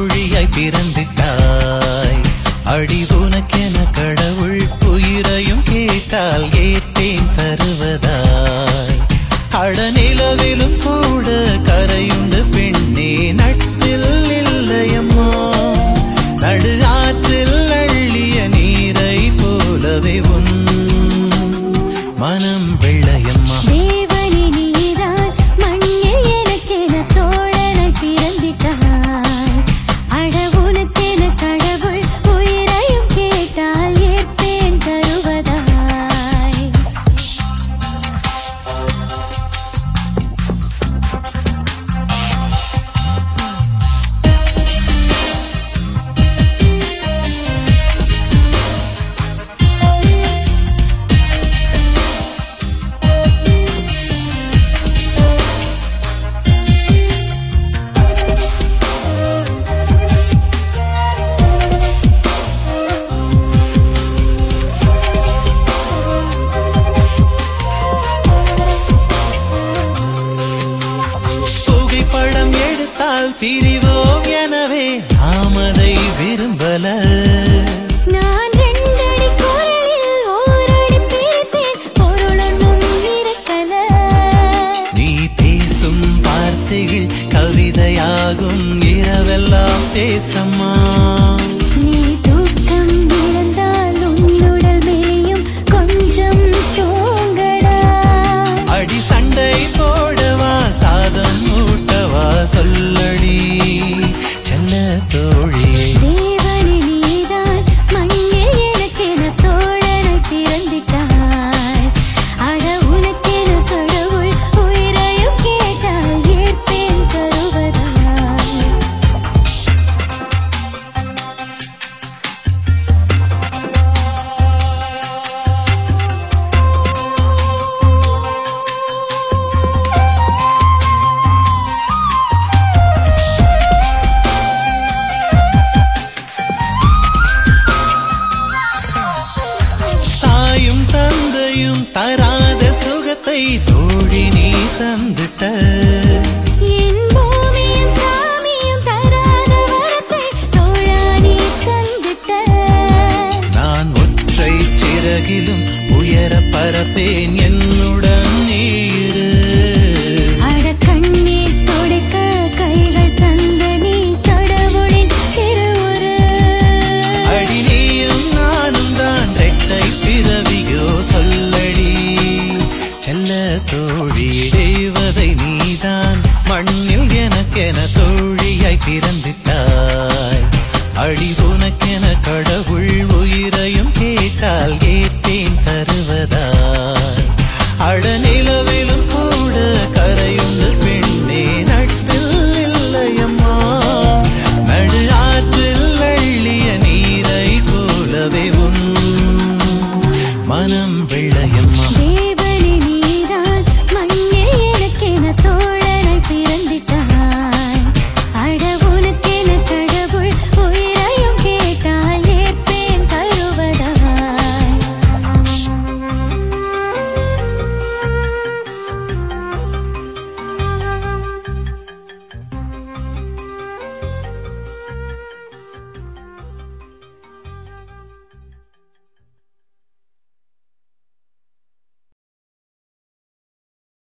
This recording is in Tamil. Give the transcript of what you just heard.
தோழியாய் பிறந்திட்டாய் அடி உனக்கென கடவுள் உயிரையும் கேட்டால் ஏற்பேன் தருவதாய் அடநிலவிலும் கூட கரையுண்டு பெண்ணே நட்டில் இல்லையம்மா நடு ஆற்றில் அள்ளிய நீரை போலவே உன் மனம் வெள்ளையம்மா தேவனே நீதான் மண்ணில் எனக்கென தோழனாய் பிறந்திட்டாய் அட உனக்கென கடவுள் உயிரையும் கேட்டால் ஏற்பேன் தருவதாய் புகைப்படம் எடுத்தால் பிரிவோம் எனவே நாம் அதை விரும்பல நான் ரெண்டடி குரலில் ஓரடி பிரித்தேன் பொருளொன்றும் இருக்கல நீ பேசும் வார்த்தைகள் கவிதையாகும் இரவெல்லாம் பேசம்மா நீ தூக்கம் இழந்தால் உன்னுடல் மேயும் கொஞ்சம் தூங்கடா அடி சண்டை போடவா சாதம் ஊட்டவா சொல்லடி செல்ல தோழியே தேவனே நீதான் மண்ணில் எனக்கென தோழனாய் பிறந்திட்டாய் அட உனக்கென கடவுள் உயிரையும் கேட்டால் ஏற்பேன் தருவதாய் தாயும் தந்தையும் தராத சுகத்தை தோழி நீ தந்துட்ட என் பூமியும் சாமியும் தராத வரத்தை தோழா நீ தந்துட்ட நான் ஒற்றை சிறகிலும் உயர பரப்பேன் என்னுடன் நீரு அட கண்ணீர் துடைக்க கைகள் தந்த நீ கடவுளின் திருவுரு அடி நீயும் நானும் தான் ரெட்டை பிறவியோ சொல்லடி செல்ல தோழி தேவதை நீதான் மண்ணில் எனக்கென தோழியாய் பிறந்திட்டாய் அடி உனக்கென கடவுள் உயிரையும் கேட்டால் ஏற்பேன் தருவதாய் அடநிலவில்